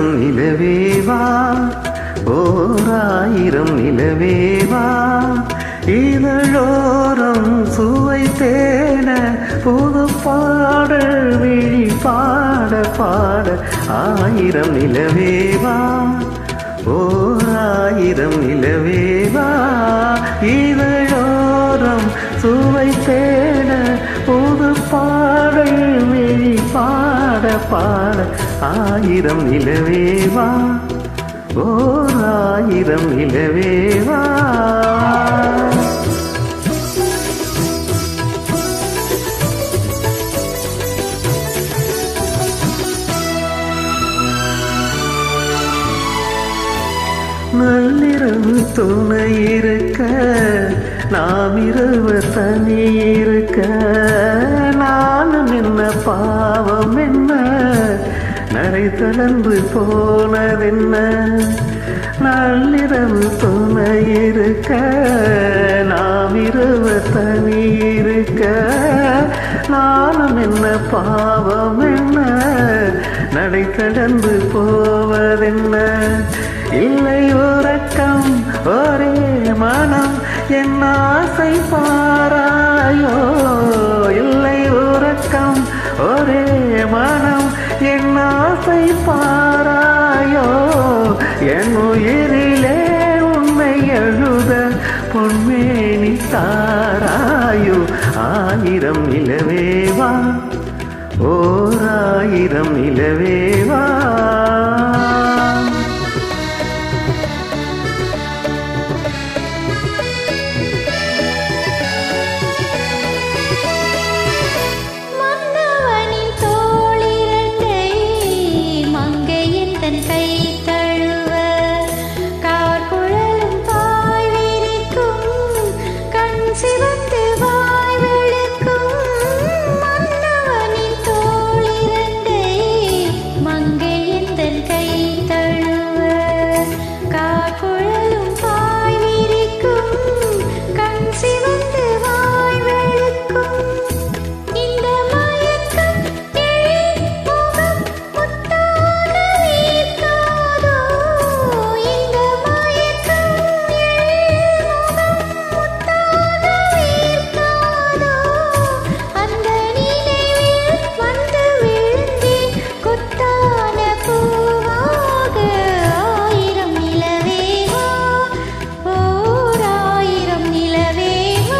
ஆயிரம் நிலவேவா ஓர் ஆயிரம் நிலவேவா இதழோரம் சுவை தேன புது பாடல் விழி பாட பாட ஆயிரம் நிலவேவா ஓர் ஆயிரம் நிலவேவா இதழோரம் சுவை தேட புது பாடல் விழி பாட பாட ஆயிரம் நிலவேவா ஓர் ஆயிரம் நிலவேவா நள்ளிரவு துணை இருக்க நாம் இரவு தனி இருக்க நானும் என்ன பாவம் என்ன நடை தளர்ந்து போனதென்ன நள்ளிரவு துணை இருக்க நாம் இரவு தனி இருக்க நானும் என்ன பாவம் என்ன நடை கடந்து போவதென்ன இல்லை உறக்கம் ஒரே மனம் என் ஆசை பாராயோ இல்லை உறக்கம் ஒரே மனம் என் ஆசை பாராயோ என் உயிரிலே உன்னை எழுத பொன்மேனி தாராயோ ஆயிரம் நிலவேவா ஓர் ஆயிரம் நிலவேவா மன்னவனின் தோளிரண்டை மங்கையின் தன் கை தழுவ கார்குழலும் பாய் விரிக்கும் கண் சிவந்து வாய் வெளுக்கும் மன்னவனின் தோளிரண்டை மங்கையின் தன் கை தழுவ கார்குழலும் பாய் விரிக்கும் கண் சிவந்து வாய் வெளுக்கும் இந்த மயக்கம் எழில் முகம் முத்தாக வீர்க்காதோ இந்த மயக்கம் எழில் முகம் முத்தாக வீர்க்காதோ அந்த நினைவில் வந்து விழுந்தேன் கொத்தான பூவாக ஆயிரம் நிலவேவா ஓர் ஆயிரம் நிலவேவா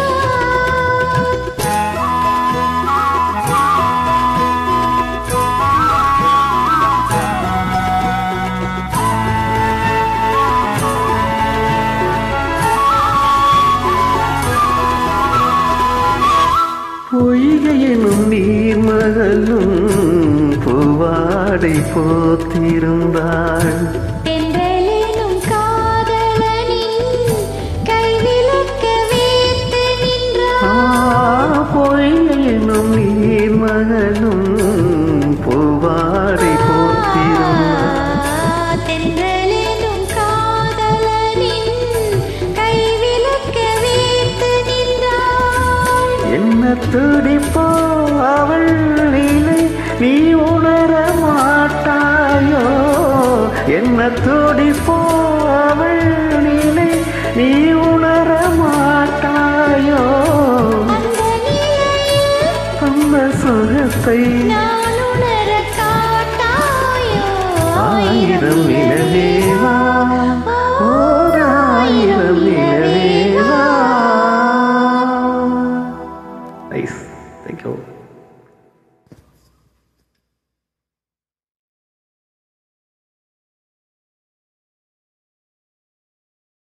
பொய்கை எனும் நீர்மகளும் பூவாடை போத்திருந்தாள் தென்றலெனும் காதலனின் கைவிலக்க வேத்து ஆ, நின்றான் பொய்கை எனும் நீர்மகளும் பூவாடை போத்திருந்தாள் தென்றலெனும் காதலனின் கைவிலக்க வேத்து நின்றான் என்ன துடிப்போ அவள் நிலை நீ உணர மாட்டாயோ என்ன துடிப்போ அவள் நிலை நீ உணர மாட்டாயோ அந்த நிலையில் அந்த சுகத்தை நான் உணர காட்டாயோ ஆயிரம் நிலவேவா ஓர் ஆயிரம் நிலவேவா நைஸ் தேங்க்யூ